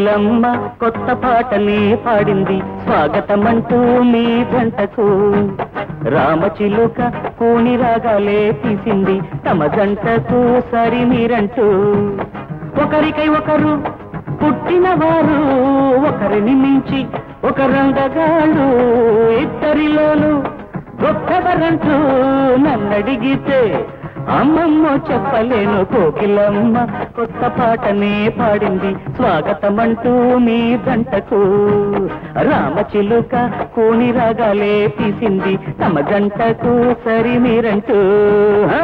కోకిలమ్మ కొత్త పాటనే పాడింది స్వాగతమంటూ మీ జంటకు రామచిలుక కూని రాగాలే తీసింది తమ జంటకు సరి మీరంటూ ఒకరికై ఒకరు పుట్టిన వారు ఒకరిని మించి ఒకరందగాళ్ళు ఇద్దరిలోను గొప్పవరంటూ నన్నడిగితే అమ్మమ్మ చెప్పలేను కోకిలమ్మ కొత్త పాటనే పాడింది స్వాగతమంటూ మీ జంటకు రామచిలుక కూని రాగాలే తీసింది తమ జంటకు సరి మీరంటూ ఆ!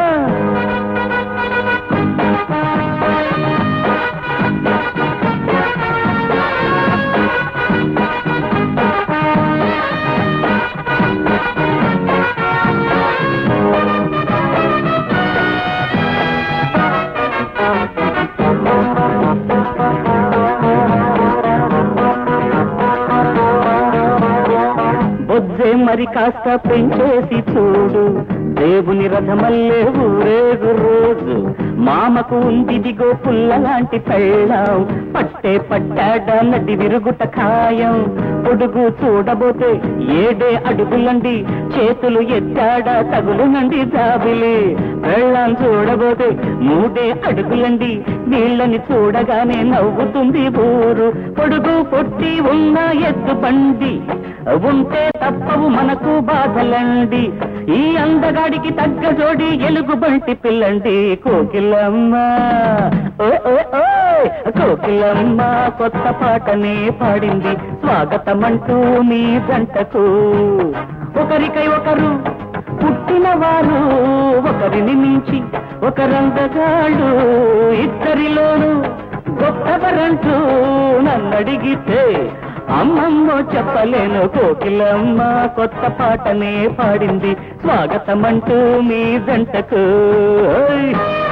బొజ్జే మరి కాస్త పెంచేసి చూడు దేవుని రథమల్లే ఊరేగు రోజు మామకు ఉంది దిగో పుల్ల లాంటి పెళ్ళాం పట్టే పట్టాడ నడి విరుగుట ఖాయం పొడుగు చూడబోతే ఏడే అడుగులండి చేతులు ఎత్తాడ తగులునండి జాబిలి పెళ్ళాం చూడబోతే మూడే అడుగులండి నీళ్ళని చూడగానే నవ్వుతుంది ఊరు పొడుగు పొట్టి ఉన్న ఎద్దు బండి ఉంటే తప్పవు మనకు బాధలండి ఈ అందగాడికి తగ్గ జోడి ఎలుగు బంటి పిల్లండి కోకిలమ్మ ఓ ఓ ఓయ్ కోకిలమ్మ కొత్త పాటనే పాడింది స్వాగతమంటూ మీ జంటకు ఒకరికై ఒకరు పుట్టిన వారు ఒకరిని మించి ఒకరందగాళ్ళు ఇద్దరిలోను గొప్పవరంటూ నన్నడిగితే అమ్మమ్మ చెప్పలేను కోకిలమ్మ కొత్త పాటనే పాడింది స్వాగతమంటూ మీ జంటకు ఓయ్.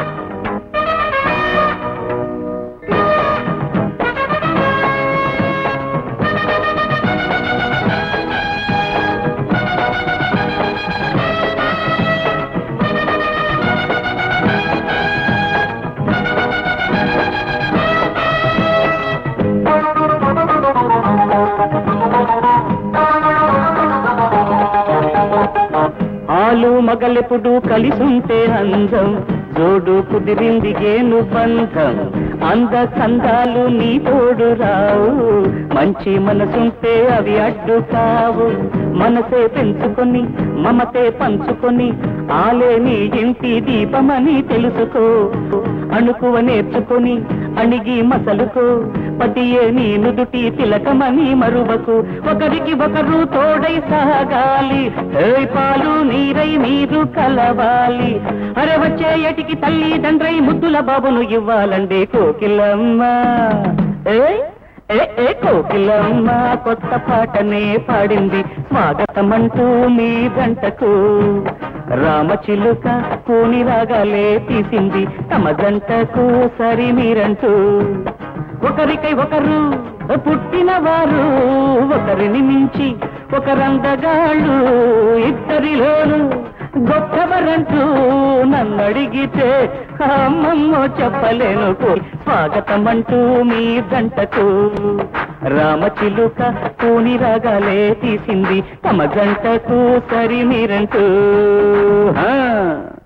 ఆలు మగలెప్పుడు కలిసుంటే అందం జోడు కుదిరింది గేను బంధం అంద చందాలు నీ తోడు రావు మంచి మనసుంటే అవి అడ్డు కావు మనసే పెంచుకొని మమతే పంచుకొని ఆలే నీ ఇంటి దీపమని తెలుసుకో అణుకువ నేర్చుకొని అణిగి మసలుకో పతియే నీ నుదుటి తిలకమని మరువకు ఒకరికి ఒకరు తోడై సాగాలి ఏయ్ పాలు నీరై మీరు కలవాలి అరే వచ్చే ఎటికి తల్లి తండ్రై ముద్దుల బాబును ఇవ్వాలండి కోకిలమ్మ ఏయ్ ఏ ఏ కోకిలమ్మ కొత్త పాటనే పాడింది స్వాగతమంటూ మీ గంటకు రామచిలుక కూని రాగాలే తీసింది తమ జంటకు సరి మీరంటూ ఒకరికై ఒకరు పుట్టిన వారు ఒకరిని మించి ఒకరందగాళ్ళు ఇద్దరిలోను గొప్పవరంటూ నన్ను అడిగితే అమ్మమ్మ చెప్పలేను స్వాగతమంటూ మీ జంటకు రామచిలుక కూని రాగాలే తీసింది తమ జంటకు సరి మీరంటూ ఆ